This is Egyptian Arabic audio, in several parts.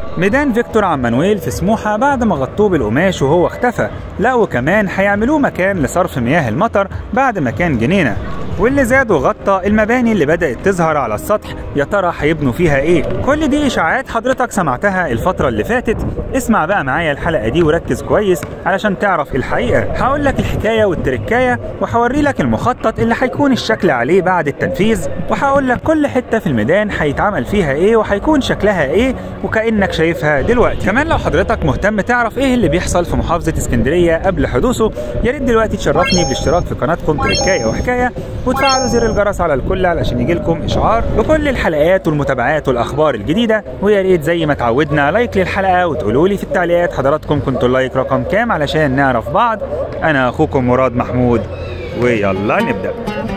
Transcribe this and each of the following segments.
ميدان فيكتور عمانويل في سموحة بعد ما غطوه بالقماش وهو اختفى لا وكمان هيعملوه مكان لصرف مياه المطر بعد ما كان جنينة واللي زاد وغطى المباني اللي بدأت تظهر على السطح يا ترى هيبنوا فيها ايه كل دي اشاعات حضرتك سمعتها الفترة اللي فاتت اسمع بقى معايا الحلقة دي وركز كويس علشان تعرف الحقيقة هقول لك الحكاية والتركاية وهوري لك المخطط اللي هيكون الشكل عليه بعد التنفيذ وهقول لك كل حتة في الميدان هيتعمل فيها ايه وهيكون شكلها ايه وكأنك شايفها دلوقتي كمان لو حضرتك مهتم تعرف ايه اللي بيحصل في محافظة اسكندرية قبل حدوثه يا ريت دلوقتي تشرفني بالاشتراك في قناتكم تركاية وحكاية وتفعلوا زر الجرس على الكل علشان يجيلكم اشعار بكل الحلقات والمتابعات والاخبار الجديده ويا ريت زي ما اتعودنا لايك للحلقه وتقولوا لي في التعليقات حضراتكم كنتوا اللايك رقم كام علشان نعرف بعض انا اخوكم مراد محمود ويلا نبدا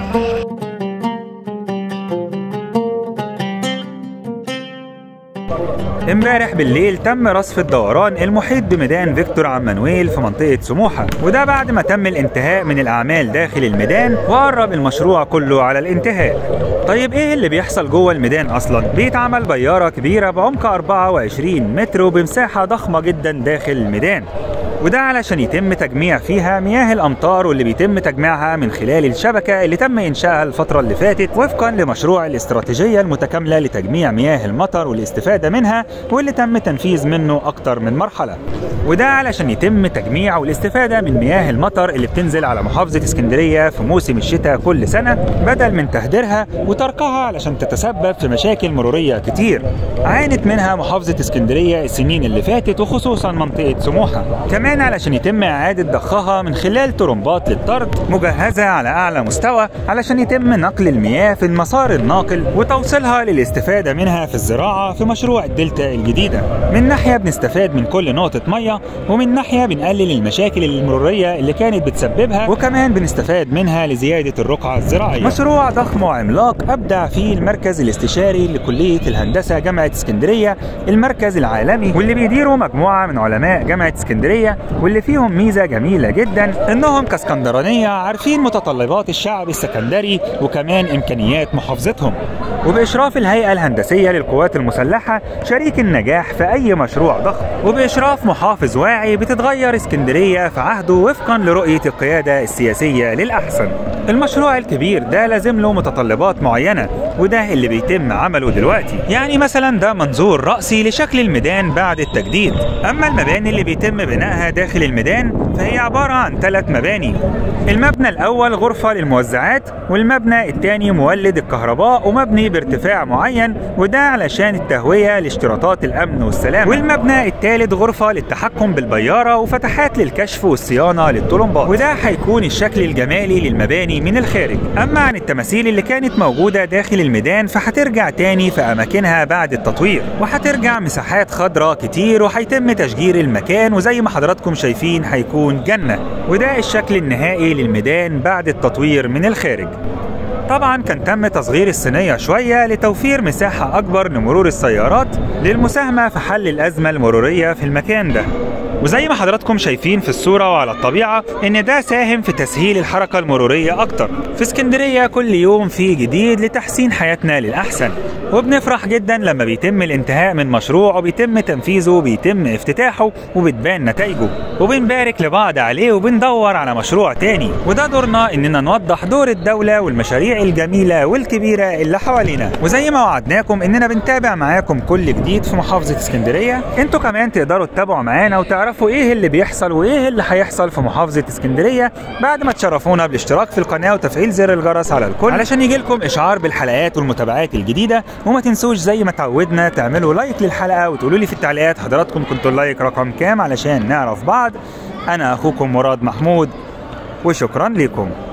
امبارح بالليل تم رصف الدوران المحيط بميدان فيكتور عمانويل في منطقة سموحة وده بعد ما تم الانتهاء من الأعمال داخل الميدان وقرب المشروع كله على الانتهاء طيب ايه اللي بيحصل جوه الميدان اصلا بيتعمل بيارة كبيرة بعمق 24 متر وبمساحة ضخمة جدا داخل الميدان وده علشان يتم تجميع فيها مياه الامطار واللي بيتم تجميعها من خلال الشبكه اللي تم انشائها الفتره اللي فاتت وفقا لمشروع الاستراتيجيه المتكامله لتجميع مياه المطر والاستفاده منها واللي تم تنفيذ منه اكتر من مرحله وده علشان يتم تجميع والاستفاده من مياه المطر اللي بتنزل على محافظه اسكندريه في موسم الشتاء كل سنه بدل من تهديرها وتركها علشان تتسبب في مشاكل مروريه كتير عانت منها محافظه اسكندريه السنين اللي فاتت وخصوصا منطقه سموحه كمان كمان علشان يتم إعادة ضخها من خلال ترمبات للطرد مجهزة على أعلى مستوى علشان يتم نقل المياه في المسار الناقل وتوصيلها للاستفادة منها في الزراعة في مشروع الدلتا الجديدة من ناحية بنستفاد من كل نقطة مية ومن ناحية بنقلل المشاكل المرورية اللي كانت بتسببها وكمان بنستفاد منها لزيادة الرقعة الزراعية مشروع ضخم وعملاق أبدع فيه المركز الاستشاري لكلية الهندسة جامعة اسكندرية المركز العالمي واللي بيديره مجموعة من علماء جامعة اسكندرية واللي فيهم ميزة جميلة جدا انهم كاسكندرانية عارفين متطلبات الشعب السكندري وكمان امكانيات محافظتهم وبإشراف الهيئة الهندسية للقوات المسلحة شريك النجاح في أي مشروع ضخم وبإشراف محافظ واعي بتتغير اسكندرية في عهده وفقا لرؤية القيادة السياسية للأحسن المشروع الكبير ده لازم له متطلبات معينة وده اللي بيتم عمله دلوقتي يعني مثلا ده منظور رأسي لشكل الميدان بعد التجديد أما المباني اللي بيتم بنائها داخل الميدان فهي عبارة عن ثلاث مباني المبنى الأول غرفة للموزعات والمبنى الثاني مولد الكهرباء ومبني بارتفاع معين وده علشان التهوية لاشتراطات الأمن والسلام والمبنى الثالث غرفة للتحكم بالبيارة وفتحات للكشف والصيانة للطلمبات وده هيكون الشكل الجمالي للمباني من الخارج أما عن التماثيل اللي كانت موجودة داخل الميدان فهترجع تاني في أماكنها بعد التطوير وهترجع مساحات خضراء كتير وهيتم تشجير المكان وزي ما حضراتكم شايفين هيكون جنة وده الشكل النهائي للميدان بعد التطوير من الخارج طبعا كان تم تصغير الصينية شوية لتوفير مساحة أكبر لمرور السيارات للمساهمة في حل الأزمة المرورية في المكان ده وزي ما حضراتكم شايفين في الصورة وعلى الطبيعة إن ده ساهم في تسهيل الحركة المرورية أكتر في اسكندرية كل يوم في جديد لتحسين حياتنا للأحسن وبنفرح جدا لما بيتم الانتهاء من مشروع وبيتم تنفيذه وبيتم افتتاحه وبتبان نتائجه وبنبارك لبعض عليه وبندور على مشروع تاني وده دورنا اننا نوضح دور الدولة والمشاريع الجميلة والكبيرة اللي حوالينا وزي ما وعدناكم اننا بنتابع معاكم كل جديد في محافظة اسكندرية انتوا كمان تقدروا تتابعوا معانا وتعرفوا ايه اللي بيحصل وايه اللي هيحصل في محافظة اسكندرية بعد ما تشرفونا بالاشتراك في القناة وتفعيل زر الجرس على الكل علشان يجيلكم اشعار بالحلقات والمتابعات الجديدة وما تنسوش زي ما تعودنا تعملوا لايك للحلقة وتقولوا لي في التعليقات حضراتكم كنتوا اللايك رقم كام علشان نعرف بعض انا اخوكم مراد محمود وشكرا لكم